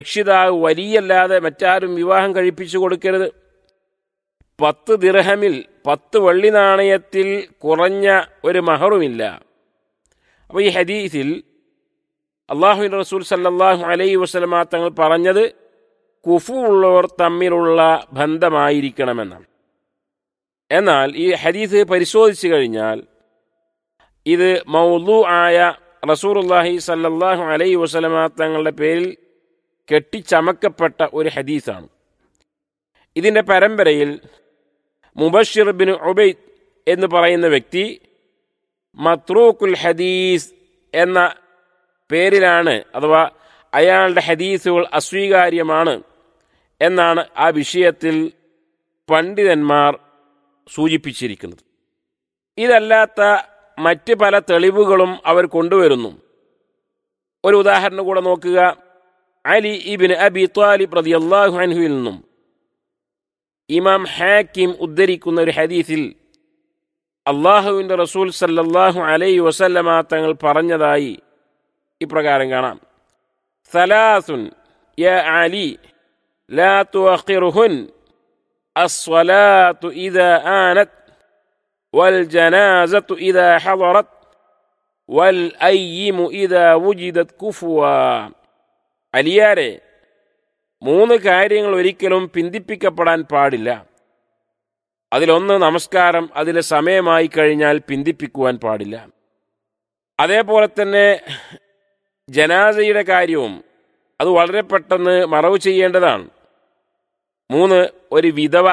രക്ഷിതാവ് വലിയല്ലാതെ മറ്റാരും വിവാഹം കഴിപ്പിച്ചു കൊടുക്കരുത് പത്ത് ദിർഹമിൽ പത്ത് വെള്ളി നാണയത്തിൽ കുറഞ്ഞ ഒരു മഹറുമില്ല അപ്പോൾ ഈ ഹദീസിൽ അള്ളാഹുവിൻ റസൂൽ സല്ലല്ലാഹു അലൈഹി വസല്ലമ തങ്ങൾ പറഞ്ഞത് കുഫു ഉള്ളവർ തമ്മിലുള്ള ബന്ധമായിരിക്കണമെന്നാണ് എന്നാൽ ഈ ഹദീസ് പരിശോധിച്ചു കഴിഞ്ഞാൽ ഇത് മൗലു ആയ റസൂറുല്ലാഹി സല്ലല്ലാഹു അലൈഹി വസല്ലമ തങ്ങളുടെ പേരിൽ കെട്ടിച്ചമക്കപ്പെട്ട ഒരു ഹദീസാണ് ഇതിൻ്റെ പരമ്പരയിൽ മുബഷിർ ബിൻ ഉബൈദ് എന്ന് പറയുന്ന വ്യക്തി മത്രൂക്കുൽ ഹദീസ് എന്ന പേരിലാണ് അഥവാ അയാളുടെ ഹദീസുകൾ അസ്വീകാര്യമാണ് എന്നാണ് ആ വിഷയത്തിൽ പണ്ഡിതന്മാർ സൂചിപ്പിച്ചിരിക്കുന്നത് ഇതല്ലാത്ത മറ്റ് പല തെളിവുകളും അവർ കൊണ്ടുവരുന്നു ഒരു ഉദാഹരണം കൂടെ നോക്കുക അലി ഇബിൻ അബി ത്വാലിബ് റളിയല്ലാഹു അൻഹുവിൽ നിന്നും ഇമാം ഹാക്കിം ഉദ്ധരിക്കുന്ന ഒരു ഹദീസിൽ അള്ളാഹുവിൻ്റെ റസൂൽ സല്ലല്ലാഹു അലൈഹി വസല്ലമ തങ്ങൾ പറഞ്ഞതായി ഇപ്രകാരം കാണാം സലാസുൻ യ അലി ലാ തുഅഖിറുഹുൻ الصلاة إذا آنت والجنازة إذا حضرت والأيم إذا وجدت كفوا അലിയാരെ മൂന്ന് കാര്യങ്ങൾ ഒരിക്കലും പിന്തിപ്പിക്കപ്പെടാൻ പാടില്ല അതിലൊന്ന് നമസ്കാരം അതിലെ സമയമായി കഴിഞ്ഞാൽ പിന്തിപ്പിക്കുവാൻ പാടില്ല അതേപോലെ തന്നെ ജനാസയുടെ കാര്യവും അത് വളരെ പെട്ടെന്ന് മറവ് ചെയ്യേണ്ടതാണ് മൂന്ന് ഒരു വിധവ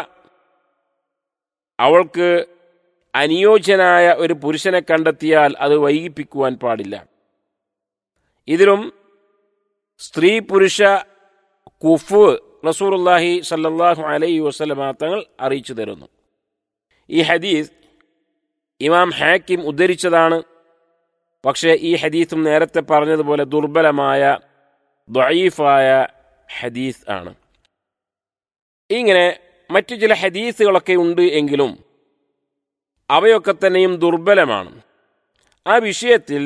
അവൾക്ക് അനുയോജ്യനായ ഒരു പുരുഷനെ കണ്ടെത്തിയാൽ അത് വൈകിപ്പിക്കുവാൻ പാടില്ല ഇതിലും സ്ത്രീ പുരുഷ കുഫ് റസൂറുല്ലാഹി സല്ലല്ലാഹു അലൈഹി വസല്ലമ തങ്ങൾ അറിയിച്ചു തരുന്നു ഈ ഹദീസ് ഇമാം ഹാക്കിം ഉദ്ധരിച്ചതാണ് പക്ഷേ ഈ ഹദീസും നേരത്തെ പറഞ്ഞതുപോലെ ദുർബലമായ ദ്വയീഫായ ഹദീസ് ആണ് ഇങ്ങനെ മറ്റു ചില ഹദീസുകളൊക്കെ ഉണ്ട് എങ്കിലും അവയൊക്കെ തന്നെയും ദുർബലമാണ് ആ വിഷയത്തിൽ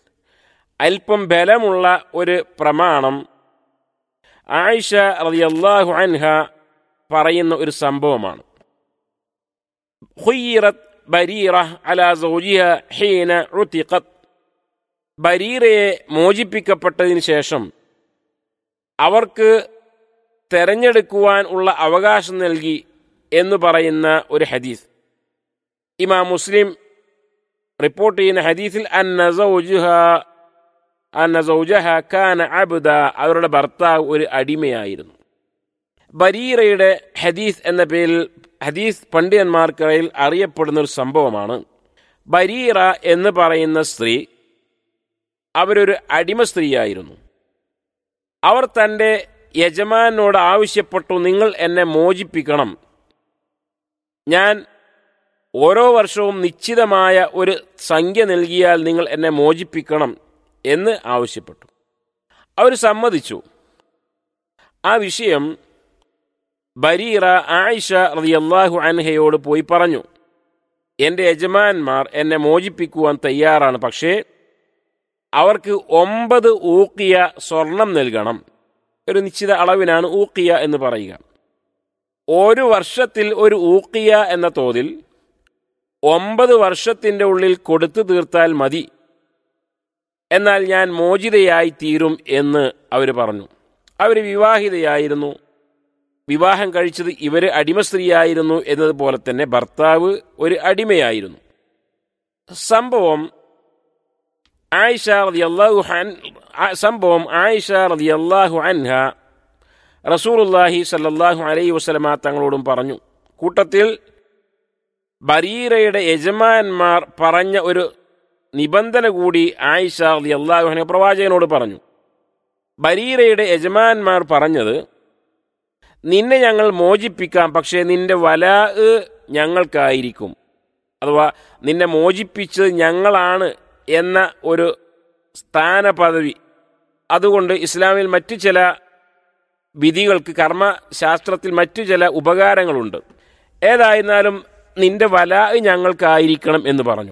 അല്പം ബലമുള്ള ഒരു പ്രമാണം ആയിഷ റളിയല്ലാഹു അൻഹ പറയുന്ന ഒരു സംഭവമാണ് ഖുയ്യിറത് ബരീറ അലാ സൗജിഹ ഹീന ഉതിഖത് ബരീറയെ മോചിപ്പിക്കപ്പെട്ടതിന് ശേഷം അവർക്ക് തെരഞ്ഞെടുക്കുവാൻ ഉള്ള അവകാശം നൽകി എന്ന് പറയുന്ന ഒരു ഹദീസ് ഇമാം മുസ്ലിം റിപ്പോർട്ട് ചെയ്യുന്ന ഹദീസിൽ അന്ന സൗജുഹ അന്ന സൗജഹ കാന അബ്ദ അവരുടെ ഭർത്താവ് ഒരു അടിമയായിരുന്നു ബരീറയുടെ ഹദീസ് എന്ന പേരിൽ ഹദീസ് പണ്ഡിതന്മാർക്കിടയിൽ അറിയപ്പെടുന്ന ഒരു സംഭവമാണ് ബരീറ എന്ന് പറയുന്ന സ്ത്രീ അവരൊരു അടിമ സ്ത്രീയായിരുന്നു അവർ തൻ്റെ യജമാനോട് ആവശ്യപ്പെട്ടു നിങ്ങൾ എന്നെ മോചിപ്പിക്കണം ഞാൻ ഓരോ വർഷവും നിശ്ചിതമായ ഒരു സംഖ്യ നൽകിയാൽ നിങ്ങൾ എന്നെ മോചിപ്പിക്കണം എന്ന് ആവശ്യപ്പെട്ടു അവർ സമ്മതിച്ചു ആ വിഷയം ബരീറ ആയിഷ റളിയല്ലാഹു അൻഹയോട് പോയി പറഞ്ഞു എൻ്റെ യജമാന്മാർ എന്നെ മോചിപ്പിക്കുവാൻ തയ്യാറാണ് പക്ഷേ അവർക്ക് ഒമ്പത് ഊക്കിയ സ്വർണം നൽകണം ഒരു നിശ്ചിത അളവിനാണ് ഊക്കിയ എന്ന് പറയുക ഒരു വർഷത്തിൽ ഒരു ഊക്കിയ എന്ന തോതിൽ ഒമ്പത് വർഷത്തിൻ്റെ ഉള്ളിൽ കൊടുത്തു തീർത്താൽ മതി എന്നാൽ ഞാൻ മോചിതയായി തീരും എന്ന് അവർ പറഞ്ഞു അവർ വിവാഹിതയായിരുന്നു വിവാഹം കഴിച്ചത് ഇവർ അടിമ സ്ത്രീയായിരുന്നു എന്നതുപോലെ തന്നെ ഭർത്താവ് ഒരു അടിമയായിരുന്നു സംഭവം ആയിഷ റളിയല്ലാഹു അൻ സംഭവം ആയിഷ റളിയല്ലാഹു അൻഹ റസൂലുള്ളാഹി സല്ലല്ലാഹു അലൈഹി വസല്ലമ തങ്ങളോടും പറഞ്ഞു കൂട്ടത്തിൽ ബരീറയുടെ യജമാന്മാർ പറഞ്ഞ ഒരു നിബന്ധന കൂടി ആയിഷ റളിയല്ലാഹു അൻഹ പ്രവാചകനോട് പറഞ്ഞു ബരീറയുടെ യജമാന്മാർ പറഞ്ഞത് നിന്നെ ഞങ്ങൾ മോചിപ്പിക്കാം പക്ഷേ നിന്റെ വല ഞങ്ങൾക്കായിരിക്കും അഥവാ നിന്നെ മോചിപ്പിച്ചത് ഞങ്ങളാണ് എന്ന ഒരു സ്ഥാനപദവി അതുകൊണ്ട് ഇസ്ലാമിൽ മറ്റു ചില വിധികൾക്ക് കർമ്മശാസ്ത്രത്തിൽ മറ്റു ചില ഉപകാരങ്ങളുണ്ട് ഏതായിരുന്നാലും നിന്റെ വല ഞങ്ങൾക്കായിരിക്കണം എന്ന് പറഞ്ഞു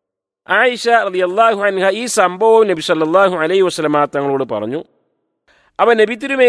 ആയിഷ റളിയല്ലാഹു അൻഹ ഈ സംഭവം നബി സല്ലല്ലാഹു അലൈഹി വസല്ലമ തങ്ങളോട് പറഞ്ഞു അവ നബി തിരുമേ